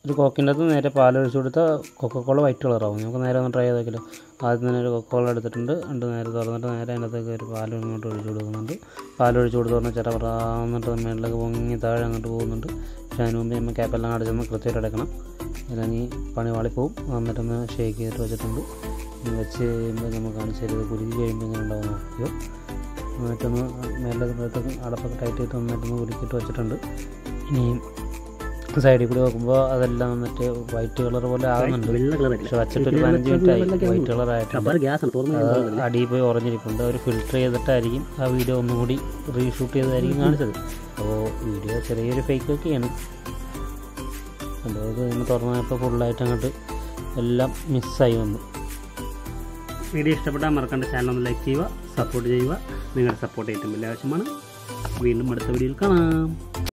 ഒരു കോക്കിൻ്റെ അകത്ത് നേരെ പാലൊഴിച്ച് കൊടുത്താൽ കൊക്കക്കോള വൈറ്റ് കളറാവും നമുക്ക് നേരെ ഒന്ന് ട്രൈ ചെയ്താക്കില്ലോ ആദ്യം തന്നെ ഒരു കൊക്കക്കോള എടുത്തിട്ടുണ്ട് രണ്ട് നേരെ തുറന്നിട്ട് നേരെ അതിനകത്തേക്ക് ഒരു പാൽ ഇങ്ങോട്ട് ഒഴിച്ച് കൊടുക്കുന്നുണ്ട് പാലൊഴിച്ച് കൊടുത്ത് പറഞ്ഞാൽ ചില പറയാന്നിട്ട് മേളിലേക്ക് പൊങ്ങി താഴെ അങ്ങോട്ട് പോകുന്നുണ്ട് പക്ഷേ അതിന് മുമ്പ് നമ്മൾ ക്യാപ്പെല്ലാം അടച്ചൊന്ന് കൃത്യമായിട്ട് അടക്കണം അല്ലെങ്കിൽ പണി വാളിപ്പോവും എന്നിട്ടൊന്ന് ഷേക്ക് ചെയ്തിട്ട് വെച്ചിട്ടുണ്ട് ഇനി വെച്ച് കഴിയുമ്പോൾ നമുക്ക് കാണിച്ചു തരുന്നത് കുരുക്കി കഴിയുമ്പോൾ ഇങ്ങനെ ഉണ്ടാവും നോക്കിയോ എന്നിട്ടൊന്ന് മേളിലേക്ക് അടപ്പൊക്കെ ടൈറ്റ് ചെയ്തിട്ട് നന്നായിട്ടൊന്ന് കുലുക്കിയിട്ട് വെച്ചിട്ടുണ്ട് ഇനി സൈഡിൽ കൂടി നോക്കുമ്പോൾ അതെല്ലാം വന്നിട്ട് വൈറ്റ് കളർ പോലെ ആകുന്നുണ്ട് വെള്ള കളർ പക്ഷെ വച്ചിട്ട് ഒരു പതിനഞ്ച് മിനിറ്റ് ആയി വൈറ്റ് കളർ ആയിട്ടുണ്ട് റബ്ബർ ഗ്യാസ് ആണ് തുറന്നു അത് അടിയിൽ പോയി ഉറഞ്ഞിരിപ്പുണ്ട് അവർ ഫിൽറ്റർ ചെയ്തിട്ടായിരിക്കും ആ വീഡിയോ ഒന്നും കൂടി റീഷൂട്ട് ചെയ്തതായിരിക്കും കാണിച്ചത് അപ്പോൾ വീഡിയോ ചെറിയൊരു ഫേക്ക് ഒക്കെയാണ് അതായത് നമ്മൾ തുറന്നപ്പോൾ ഫുള്ളായിട്ട് അങ്ങോട്ട് എല്ലാം മിസ്സായി വന്നു വീഡിയോ ഇഷ്ടപ്പെട്ടാൽ മറക്കാണ്ട് ചാനൽ ഒന്ന് ലൈക്ക് ചെയ്യുക സപ്പോർട്ട് ചെയ്യുക നിങ്ങളുടെ സപ്പോർട്ട് ഏറ്റവും വലിയ ആവശ്യമാണ് വീണ്ടും അടുത്ത വീഡിയോയിൽ കാണാം